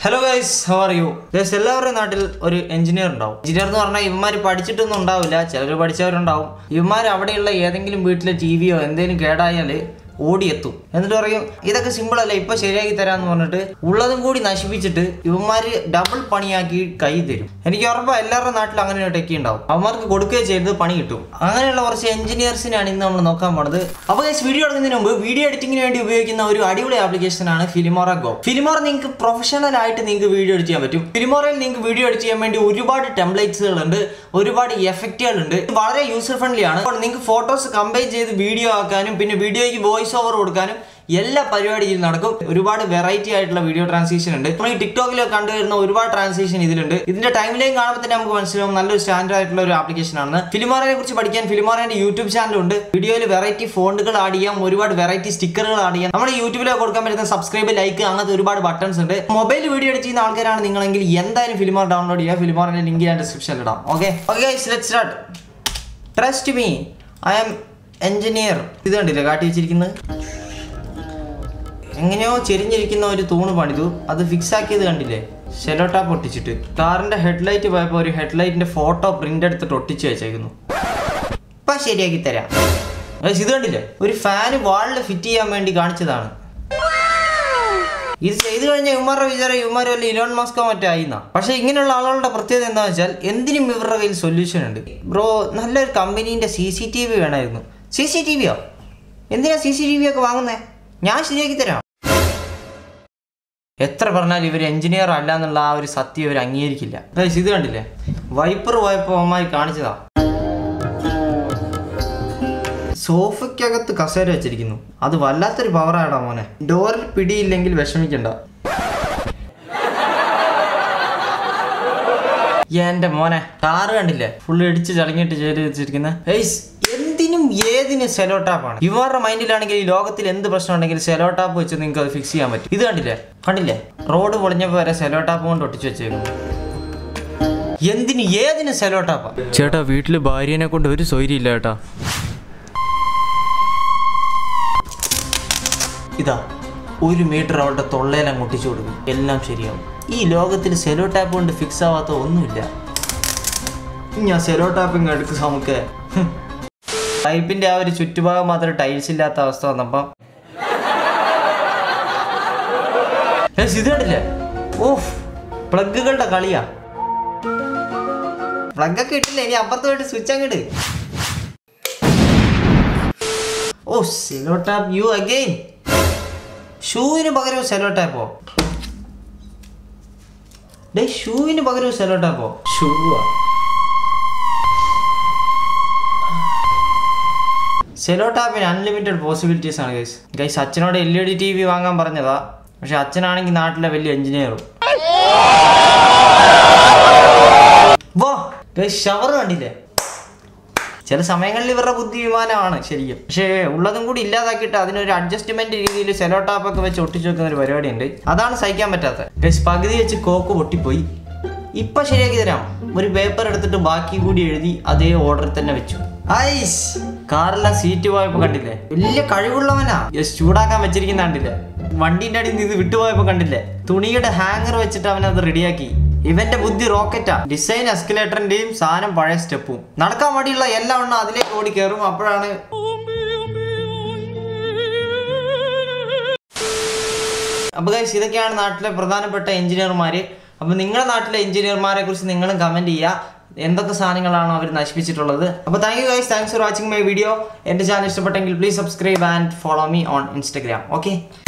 hello guys how are you guys എല്ലാവരുടെയും നാട്ടിൽ ഒരു എഞ്ചിനീയർ ഉണ്ടാവും എഞ്ചിനീയർ എന്ന് പറഞ്ഞാൽ ഇവന്മാർ പഠിച്ചിട്ടൊന്നും ഉണ്ടാവില്ല ചിലർ പഠിച്ചവരുണ്ടാവും ഇവന്മാർ അവിടെയുള്ള ഏതെങ്കിലും വീട്ടിലെ ടി വിയോ എന്തെങ്കിലും കേടായാൽ ഓടിയെത്തും എന്നിട്ട് പറയും ഇതൊക്കെ സിമ്പിൾ അല്ല ഇപ്പൊ ശരിയാക്കി തരാന്ന് പറഞ്ഞിട്ട് ഉള്ളതും കൂടി നശിപ്പിച്ചിട്ട് ഇവന്മാര് ഡബിൾ പണിയാക്കി കൈ തരും എനിക്ക് ഉറപ്പാ എല്ലാവരുടെ നാട്ടിലും അങ്ങനെ ഒരു ടെക്കി ഉണ്ടാവും അവന്മാർക്ക് കൊടുക്കുകയും ചെയ്ത് പണി കിട്ടും അങ്ങനെയുള്ള കുറച്ച് എഞ്ചിനീയേഴ്സിനാണ് ഇന്ന് നമ്മൾ നോക്കാൻ പോണത് അപ്പോൾ ഗൈസ് വീഡിയോ എടുക്കുന്നതിന് മുമ്പ് വീഡിയോ എഡിറ്റിംഗിന് വേണ്ടി ഉപയോഗിക്കുന്ന ഒരു അടിപൊളി ആപ്ലിക്കേഷൻ ആണ് ഫിലിമോറ ഗോ ഫിലിമോറ നിങ്ങൾക്ക് പ്രൊഫഷണൽ ആയിട്ട് നിങ്ങൾക്ക് വീഡിയോ എഡിറ്റ് ചെയ്യാൻ പറ്റും ഫിലിമോറയിൽ നിങ്ങൾക്ക് വീഡിയോ എഡിറ്റ് ചെയ്യാൻ വേണ്ടി ഒരുപാട് ടെംപ്ലേറ്റ്സുകൾ ഉണ്ട് ഒരുപാട് എഫക്റ്റുകൾ ഉണ്ട് ഇത് വളരെ യൂസർ ഫ്രണ്ട്ലി ആണ് അപ്പോൾ നിങ്ങൾക്ക് ഫോട്ടോസ് കമ്പൈൻ ചെയ്ത് വീഡിയോ ആക്കാനും പിന്നെ വീഡിയോയ്ക്ക് വോയിസ് ഓവർ കൊടുക്കാനും എല്ലാ പരിപാടി ഇതിൽ നടക്കും ഒരുപാട് വെറൈറ്റി ആയിട്ടുള്ള വീഡിയോ ട്രാൻസിഷൻ ഉണ്ട് നമ്മൾ ഈ ടിക്ടോക്കിലൊക്കെ കണ്ടുവരുന്ന ഒരുപാട് ട്രാൻസിഷൻ ഇതിലുണ്ട് ഇതിന്റെ ടൈമിലേക്ക് കാണുമ്പോൾ തന്നെ നമുക്ക് മനസ്സിലാവും നല്ലൊരു സ്റ്റാൻഡേർഡ് ആയിട്ടുള്ള ഒരു ആപ്ലിക്കേഷൻ ആണ് ഫിലിമോറയെ കുറിച്ച് പഠിക്കാൻ ഫിലിമോറയുടെ യൂട്യൂബ് ചാനലുണ്ട് വീഡിയോയിൽ വെറൈറ്റി ഫോണ്ടുകൾ ആഡ് ചെയ്യാം ഒരുപാട് വെറൈറ്റി സ്റ്റിക്കറുകൾ ആഡ് ചെയ്യാം നമ്മുടെ യൂട്യൂബിലൊക്കെ കൊടുക്കാൻ പറ്റുന്ന സബ്സ്ക്രൈബ് ലൈക്ക് അങ്ങനത്തെ ഒരുപാട് ബട്ടൺസ് ഉണ്ട് മൊബൈൽ വീഡിയോ എഡിറ്റ് ചെയ്യുന്ന ആൾക്കാരാണ് നിങ്ങളെങ്കിൽ എന്തായാലും ഫിലിമോർ ഡൗൺലോഡ് ചെയ്യുക ഫിലിമോറിന്റെ ലിങ്ക് ഞാൻ ഡിസ്ക്രിപ്ഷനിൽ ഇടാം okay okay let start trust me I am engineer ഇത് കണ്ടില്ലേ കാട്ടി വെച്ചിരിക്കുന്നത് എങ്ങനെയോ ചെരിഞ്ഞിരിക്കുന്ന ഒരു തൂണ് പണിതു അത് ഫിക്സ് ആക്കിയത് കണ്ടില്ലേ ഷെലോ ടാപ്പ് ഒട്ടിച്ചിട്ട് കാറിന്റെ ഹെഡ്ലൈറ്റ് പോയപ്പോൾ ഒരു ഹെഡ്ലൈറ്റിന്റെ ഫോട്ടോ പ്രിന്റ് എടുത്തിട്ട് ഒട്ടിച്ച് വെച്ചേക്കുന്നു ഇപ്പൊ ശരിയാക്കി തരാം ഗയ്സ്, ഇത് കണ്ടില്ലേ ഒരു ഫാന് വാളിൽ ഫിറ്റ് ചെയ്യാൻ വേണ്ടി കാണിച്ചതാണ് ഇത് ചെയ്തു കഴിഞ്ഞാൽ ഇവന്മാരുടെ വിചാരം ഇവന്മാർ വല്ല ഇലോൺ മസ്കോ മറ്റോ ആയിന്നാ പക്ഷെ ഇങ്ങനെയുള്ള ആളുകളുടെ പ്രത്യേകത എന്താ വെച്ചാൽ എന്തിനും ഇവരുടെ കയ്യിൽ സൊല്യൂഷൻ ഉണ്ട് ബ്രോ നല്ലൊരു കമ്പനീന്റെ സി സി ടി വി വേണമായിരുന്നു സി സി ടി വിയോ എന്തിനാ സി സി ടി വി ഒക്കെ വാങ്ങുന്നേ ഞാൻ ശരിയാക്കി തരാം എത്ര പറഞ്ഞാലും ഇവർ എഞ്ചിനീയർ അല്ല എന്നുള്ള ആ ഒരു സത്യം ഇവർ അംഗീകരിക്കില്ല ഗയ്സ്, ഇത് കണ്ടില്ലേ വൈപ്പർ പോയപ്പോൾ അമ്മായി കാണിച്ചതാ സോഫയ്ക്കകത്ത് കസേര വെച്ചിരിക്കുന്നു അത് വല്ലാത്തൊരു പവറാടാ മോനെ ഡോറിൽ പിടിയില്ലെങ്കിൽ വിഷമിക്കണ്ട എന്റെ മോനെ കാറ് കണ്ടില്ലേ ഫുള്ള് ഇടിച്ച് ചടങ്ങിട്ട് ചെയ്ത് വെച്ചിരിക്കുന്ന ഏയ്സ് എന്തിനും ഏതിനും സെലോ ടാപ്പാണ് ഇവരുടെ മൈൻഡിലാണെങ്കിൽ ഈ ലോകത്തിൽ എന്ത് പ്രശ്നം ഉണ്ടെങ്കിലും സെലോ ടാപ്പ് വെച്ച് നിങ്ങൾക്ക് അത് ഫിക്സ് ചെയ്യാൻ പറ്റും ഇത് കണ്ടില്ലേ കണ്ടില്ലേ റോഡ് പൊളിഞ്ഞപ്പോൾ വരെ സെലോ ടാപ്പ് കൊണ്ട് ഒട്ടിച്ച് വെച്ചേക്കുന്നു എന്തിന് ഏതിനും സെലോ ടാപ്പാ ചേട്ടാ വീട്ടിൽ ഭാര്യനെ കൊണ്ട് ഒരു സൗകര്യം ഇല്ല ചേട്ടാ ഇതാ ഒരു മീറ്റർ അവളുടെ തൊള്ളയിലും മുട്ടിച്ചു കൊടുക്കും എല്ലാം ശരിയാവും ഈ ലോകത്തിൽ സെലോ ടാപ്പ് കൊണ്ട് ഫിക്സ് ആവാത്ത ഒന്നുമില്ല ഞാൻ സെലോ ടാപ്പിങ് എടുക്ക് നമുക്ക് പൈപ്പിന്റെ ആ ഒരു ചുറ്റുഭാഗം മാത്രം ടൈൽസ് ഇല്ലാത്ത അവസ്ഥ വന്നപ്പം ഏയ് ഇത് കണ്ടില്ലേ ഓഫ് പ്ലഗുകളുടെ കളിയാ പ്ലഗ് ഒക്കെ ഇട്ടില്ല ഇനി അപ്പുറത്ത് പോയിട്ട് സ്വിച്ച് അങ്ങോട്ട് ഓ സെലോ ടാപ്പ് യു അഗെയിൻ ഷൂവിന് പകരം സെലോ ടാപ്പോ ഡേ ഷൂവിന് പകരം സെലോ ടാപ്പോ ഷൂവാ സെലോ ടാപ്പിന് അൺലിമിറ്റഡ് പോസിബിലിറ്റീസ് ആണ് ഗൈസ് ഗൈസ് അച്ഛനോട് L E D T V വാങ്ങാൻ പറഞ്ഞതാ പക്ഷെ അച്ഛനാണെങ്കിൽ നാട്ടിലെ വലിയ എഞ്ചിനീയറും വാ ഗൈസ് ഷവർ കണ്ടില്ലേ ചില സമയങ്ങളിൽ ഇവരുടെ ബുദ്ധി വിമാനമാണ് ശരിക്കും പക്ഷേ ഉള്ളതും കൂടി ഇല്ലാതാക്കിയിട്ട് അതിനൊരു അഡ്ജസ്റ്റ്മെന്റ് രീതിയിൽ സെലോ ടാപ്പ് ഒക്കെ വെച്ച് ഒട്ടിച്ചു വെക്കുന്ന ഒരു പരിപാടി ഉണ്ട് അതാണ് സഹിക്കാൻ പറ്റാത്തത് ഗൈസ് പകുതി വെച്ച് കോക്ക് പൊട്ടിപ്പോയി ഇപ്പൊ ശരിയാക്കി തരാം ഒരു പേപ്പർ എടുത്തിട്ട് ബാക്കി കൂടി എഴുതി അതേ ഓർഡറിൽ തന്നെ വെച്ചു ഐസ് കാറെല്ലാം സീറ്റ് പോയപ്പോ കണ്ടില്ലേ വലിയ കഴിവുള്ളവനാ യെസ് ചൂടാക്കാൻ വെച്ചിരിക്കുന്ന കണ്ടില്ലേ വണ്ടിന്റെ അടിയിൽ നിന്ന് ഇത് വിട്ടുപോയപ്പോ കണ്ടില്ലേ തുണിയുടെ ഹാങ്ങർ വെച്ചിട്ട് അവൻ അത് റെഡിയാക്കി ഇവന്റെ ബുദ്ധി റോക്കറ്റാ ഡിസൈൻ എസ്കലേറ്ററിന്റെയും സാധനം പഴയ സ്റ്റെപ്പും നടക്കാൻ വേണ്ടിയുള്ള എല്ലാ എണ്ണം അതിലേക്ക് ഓടി കയറും അപ്പോഴാണ് അപ്പൊ ഗൈസ് ഇതൊക്കെയാണ് നാട്ടിലെ പ്രധാനപ്പെട്ട എഞ്ചിനീയർമാര് അപ്പൊ നിങ്ങളുടെ നാട്ടിലെ എഞ്ചിനീയർമാരെ കുറിച്ച് നിങ്ങളും കമന്റ് ചെയ്യുക എന്തൊക്കെ സാധനങ്ങളാണോ അവർ നശിപ്പിച്ചിട്ടുള്ളത് അപ്പോൾ thank you guys thanks for watching my video എൻ്റെ ചാനൽ ഇഷ്ടപ്പെട്ടെങ്കിൽ please subscribe and follow me on Instagram okay